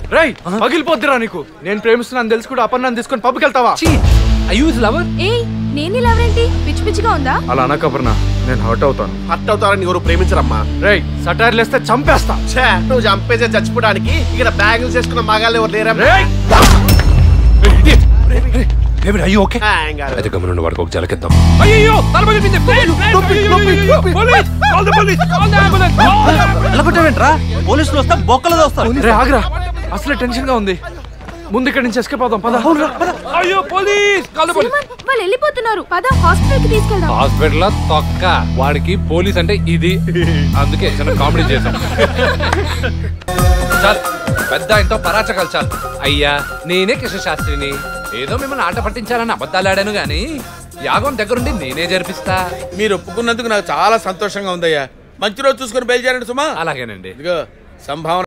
రేయ్ పగిలిపోద్దిరా నీకు నేను ప్రేమిస్తున్నాను తెలుసు కూడా అపర్ణాన్ని తీసుకొని పబ్కి వెళ్తావా యూజ్ లవర్ ఏయ్ నేను లేవరేంటి పిచ్చి పిచ్చిగా ఉందా అలా అనక అపర్ణ నేను హర్ట్ అవుతాను హర్ట్ అవుతారని ఎవరు ప్రేమించరమ్మా రేయ్ సటైర్లు వేస్తే చంపేస్తా ఛే నువ్వు చంపేసే చచ్చిపోవడానికి ఇక్కడ బ్యాగులు చేసుకున్న మగాళ్ళు ఎవరు లేరా రేయ్ అయ్యో ఓకే ఆ, ఏం కాదు. అయితే గమనండి వాడికి ఒక జలకెత్తాం అయ్యో తల పగిలిపోయింది. Police! Call the police! Call the ambulance! నిలబెట్టవేంట్రా పోలీసులు వస్తే బొక్కలు దోస్తారు రే ఆగ్రా అసలే టెన్షన్ గా ఉంది ముందు ఇక్కడి నుంచి ఎస్కేప్ అవుదాం పద అయ్యో police call the police Suman వాళ్ళు వెళ్ళిపోతున్నారు పద హాస్పిటల్ కి తీసుకెళ్దాం హాస్పిటల్ తొక్క వాడికి పోలీస్ అంటే ఇది అందుకే చిన్న కామెడీ చేశాం చాలు పెద్ద ఆయనతో పరాచకాలు చాలు అయ్యా నేనే కృష్ణ శాస్త్రిని ఏదో మిమ్మల్ని ఆట పట్టించాలని అబద్ధాలు ఆడాను గాని యాగం దగ్గరుండి నేనే జరిపిస్తా మీరు ఒప్పుకున్నందుకు నాకు చాలా సంతోషంగా ఉందయ్యా మంచి రోజు చూసుకుని బయలుదేరండి సుమా అలాగేనండి ఇదిగో సంభావన